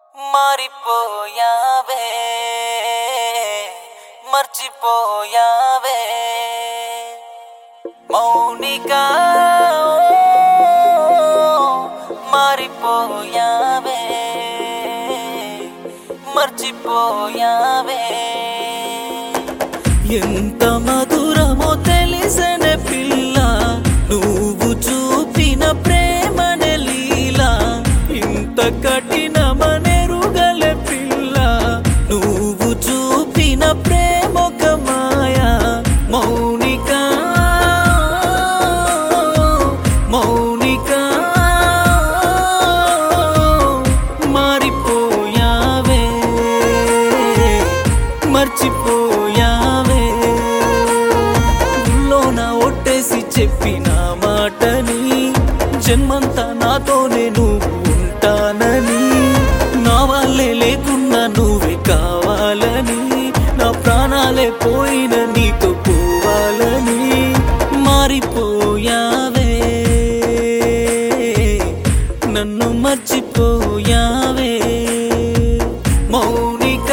మారిపోయావే మర్చిపోయావే మౌనిక మారిపోయావే మర్చిపోయావే ఎంత మధురమో తెలిసనే పిల్ల నువ్వు చూపిన ప్రేమనే లీలా ఇంత కఠినమనెరుగలే పిల్ల నువ్వు చూపిన ప్రేమొక మాయా మౌనిక మౌనిక మారిపోయావే మర్చిపోయావే గుళ్ళోన ఒట్టేసి చెప్పిన మాటని జన్మంతా నాతోనే నువ్వు ఉంటానని నా వాళ్ళే లేకున్నా నువ్వే కావాలని నా ప్రాణాలే పోయిన నీతో పోవాలని మారిపోయావే నన్ను మర్చిపోయావే మౌనిక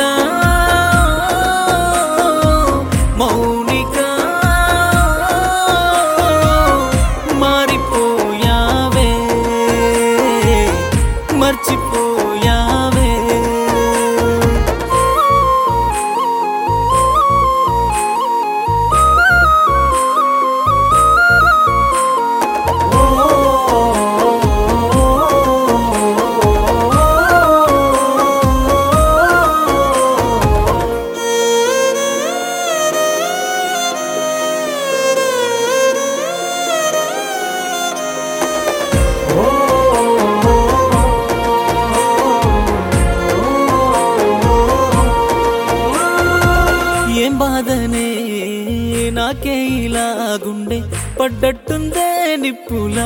మౌనిక మారిపోయావే మర్చిపోయావే ఏం బాధనే నాకే ఇలా గుండె పడ్డట్టుందే నిప్పులా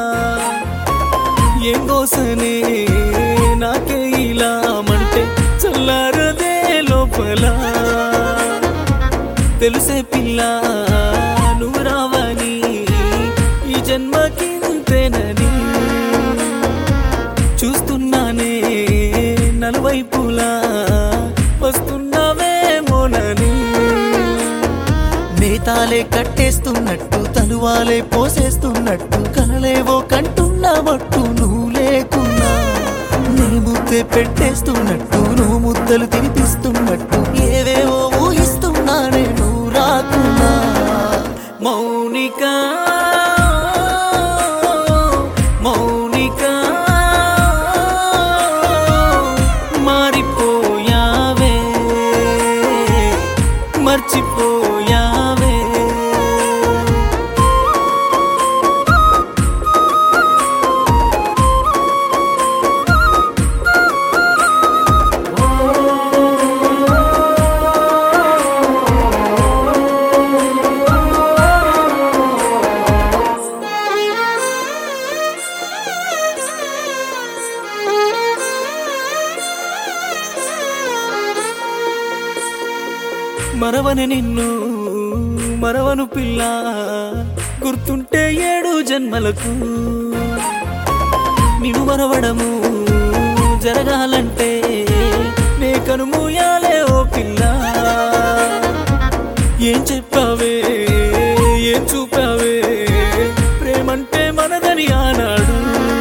ఏం కోసనే నాకే ఇలా మంటే చల్లారదే లోపల తెలుసే పిల్ల నువ్వు రావని ఈ జన్మకింతేనని చూస్తున్నానే నలువైపులా వస్తున్నావేమోనని నేతాలే కట్టేస్తున్నట్టు తలువాలే పోసేస్తున్నట్టు కలలేవో కంటున్నామట్టు నువ్వు లేకున్నా నీ ముద్దే పెట్టేస్తున్నట్టు నువ్వు ముద్దలు తినిపిస్తున్నట్టు ఏవేవో ఊహిస్తున్నానే నువ్వు రాకున్నా మౌనిక మౌనిక మారిపోయావే మర్చిపోయావే మరవని నిన్ను మరవను పిల్ల గుర్తుంటే ఏడు జన్మలకు నిన్ను మరవడము జరగాలంటే నే కనుమూయాలే ఓ పిల్ల ఏం చెప్పావే ఏం చూపావే ప్రేమంటే మనదని ఆనాడు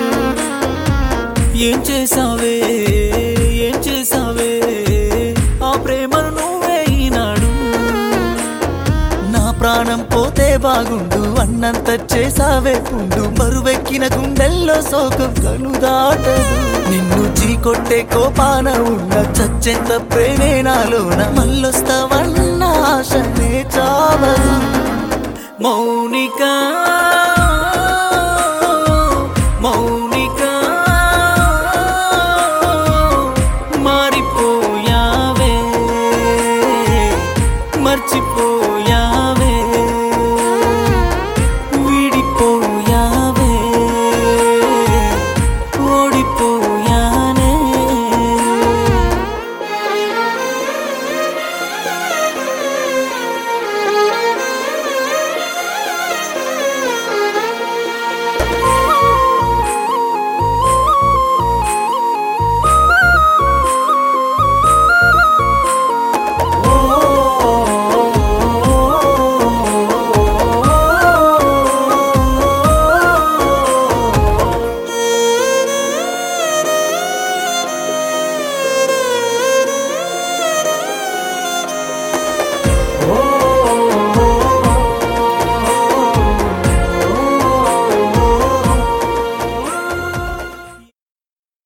ఏం చేసావే ఏం చేసావే ఆ ప్రేమను నువ్వే ఈనాడు నా ప్రాణం పోతే బాగుండు అన్నంత చేసావే పుండు బరువెక్కిన గుండెల్లో సోకం కను దాటదు నిన్ను చీకొట్టే కోపాన ఉన్న చచ్చెంత ప్రేమే నాలోన మళ్ళొస్తావన్న ఆశనే చావదు మౌనిక